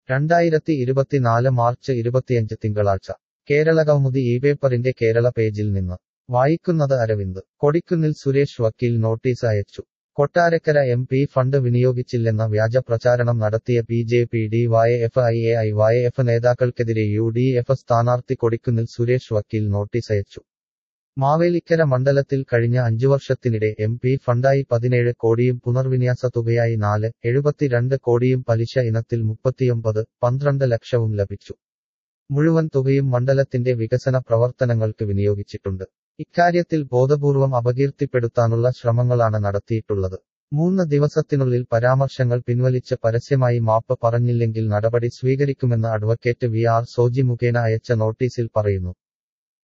രണ്ടായിരത്തി ഇരുപത്തിനാല് മാർച്ച് ഇരുപത്തിയഞ്ച് തിങ്കളാഴ്ച കേരളകൗമുദി ഈ പേപ്പറിന്റെ കേരള പേജിൽ നിന്ന് വായിക്കുന്നത് അരവിന്ദ് കൊടിക്കുന്നിൽ സുരേഷ് വക്കീൽ നോട്ടീസ് അയച്ചു കൊട്ടാരക്കര എം പി ഫണ്ട് വിനിയോഗിച്ചില്ലെന്ന വ്യാജ പ്രചാരണം നടത്തിയ B J P D Y F I A I Y F നേതാക്കൾക്കെതിരെ യു ഡി എഫ് സ്ഥാനാർത്ഥി കൊടിക്കുന്നിൽ സുരേഷ് വക്കീൽ നോട്ടീസ് അയച്ചു മാവേലിക്കര മണ്ഡലത്തിൽ കഴിഞ്ഞ അഞ്ചു വർഷത്തിനിടെ എം പി ഫണ്ടായി പതിനേഴ് കോടിയും പുനർവിന്യാസ തുകയായി നാല് എഴുപത്തിരണ്ട് കോടിയും പലിശ ഇനത്തിൽ മുപ്പത്തിയൊമ്പത് പന്ത്രണ്ട് ലക്ഷവും ലഭിച്ചു മുഴുവൻ തുകയും മണ്ഡലത്തിന്റെ വികസന പ്രവർത്തനങ്ങൾക്ക് വിനിയോഗിച്ചിട്ടുണ്ട് ഇക്കാര്യത്തിൽ ബോധപൂർവം അപകീർത്തിപ്പെടുത്താനുള്ള ശ്രമങ്ങളാണ് നടത്തിയിട്ടുള്ളത് മൂന്ന് ദിവസത്തിനുള്ളിൽ പരാമർശങ്ങൾ പിൻവലിച്ച് പരസ്യമായി മാപ്പ് പറഞ്ഞില്ലെങ്കിൽ നടപടി സ്വീകരിക്കുമെന്ന് അഡ്വക്കേറ്റ് വി ആർ സോജി മുഖേന അയച്ച നോട്ടീസിൽ പറയുന്നു